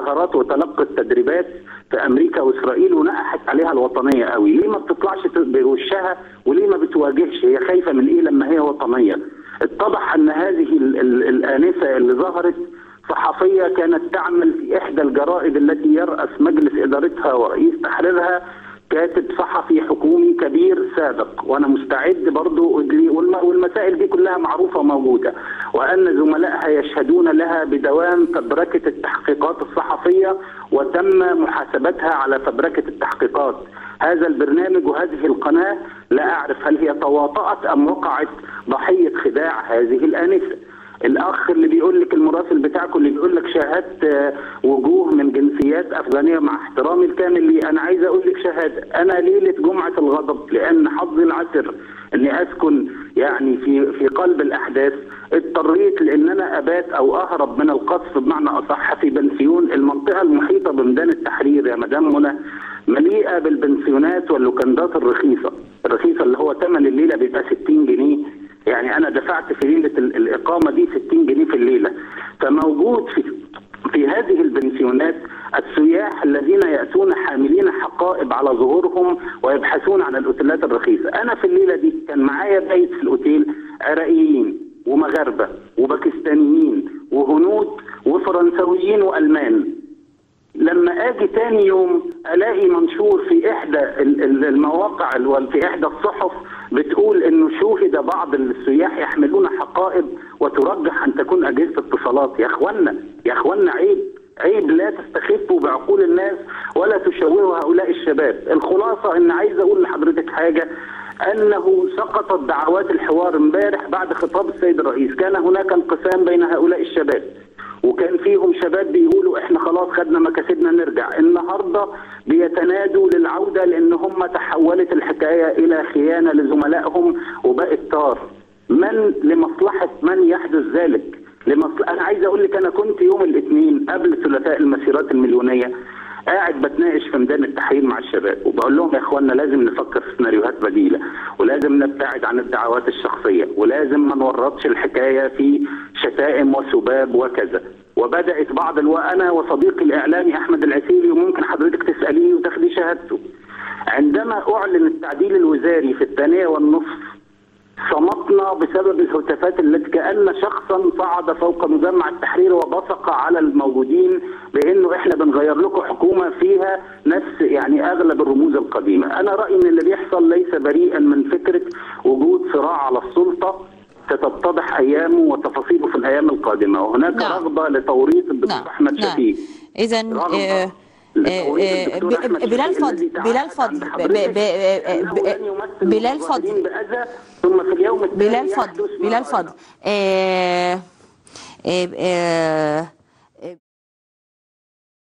المظاهرات وتلقت تدريبات في امريكا واسرائيل ونقحت عليها الوطنيه قوي ليه ما بتطلعش ت- بوشها وليه ما بتواجهش هي خايفه من ايه لما هي وطنيه اتضح ان هذه ال- ال- الانسه اللي ظهرت صحفيه كانت تعمل في احدى الجرائد التي يراس مجلس ادارتها ورئيس تحريرها كاتب صحفي حكومي كبير سابق وانا مستعد برضو أدلي والم- والمسائل دي كلها معروفه وموجوده وان زملائها يشهدون لها بدوام فبركه التحقيقات الصحفيه وتم محاسبتها على فبركه التحقيقات هذا البرنامج وهذه القناه لا اعرف هل هي تواطات ام وقعت ضحيه خداع هذه الانسه الاخ اللي بيقول لك المراسل بتاعكم اللي بيقول لك شاهدت آه، وجوه من جنسيات افغانيه مع احترامي الكامل لي انا عايز اقول لك شهاده انا ليله جمعه الغضب لان حظي العسر اني اسكن يعني في في قلب الاحداث اضطريت لان انا ابات او اهرب من القصف بمعنى اصح في بنسيون المنطقه المحيطه بميدان التحرير يا مدام منى مليئه بالبنسيونات واللوكندات الرخيصه الرخيصه اللي هو ثمن الليله بيبقى 60 جنيه يعني انا دفعت في ليله ال- الاقامه دي 60 جنيه في الليله فموجود في في هذه البنسيونات السياح الذين ياتون حاملين حقائب على ظهورهم ويبحثون عن الاوتيلات الرخيصه انا في الليله دي كان معايا بايت في الاوتيل عراقيين ومغاربه وباكستانيين وهنود وفرنسويين والمان لما اجي تاني يوم الاقي منشور في احدى ال- ال- المواقع ال- في احدى الصحف بتقول انه شوهد بعض السياح يحملون حقائب وترجح ان تكون اجهزه اتصالات يا اخوانا يا اخوانا عيب عيب لا تستخفوا بعقول الناس ولا تشوهوا هؤلاء الشباب الخلاصه ان عايز اقول لحضرتك حاجه انه سقطت دعوات الحوار امبارح بعد خطاب السيد الرئيس كان هناك انقسام بين هؤلاء الشباب وكان فيهم شباب بيقولوا احنا خلاص خدنا مكاسبنا نرجع النهارده بيتنادوا للعوده لان هم تحولت الحكايه الى خيانه لزملائهم وبقت طار من لمصلحه من يحدث ذلك لمصل... انا عايز اقول لك انا كنت يوم الاثنين قبل ثلاثاء المسيرات المليونيه قاعد بتناقش في ميدان التحرير مع الشباب وبقول لهم يا اخوانا لازم نفكر في سيناريوهات بديله ولازم نبتعد عن الدعوات الشخصيه ولازم ما نورطش الحكايه في شتائم وسباب وكذا وبدات بعض الو... انا وصديقي الاعلامي احمد العسيري وممكن حضرتك تساليه وتاخدي شهادته عندما اعلن التعديل الوزاري في الثانيه والنصف صمتنا بسبب الهتافات التي كأن شخصا صعد فوق مجمع التحرير وبصق على الموجودين بانه احنا بنغير لكم حكومه فيها نفس يعني اغلب الرموز القديمه، انا رايي ان اللي بيحصل ليس بريئا من فكره وجود صراع على السلطه ستتضح ايامه وتفاصيله في الايام القادمه، وهناك نعم. رغبه لتوريط الدكتور نعم احمد نعم شفيق اذا رغبة لتوريط الدكتور أحمد بلال شفيق فضل الذي بلال تعهد فضل عند ب- ب- حضرتك ب- أنه ب- لن يمثل بلال المظاهرين فضل بأذى ثم في اليوم التالي بلال يحدث فضل ما بلال رأينا. فضل آه آه آه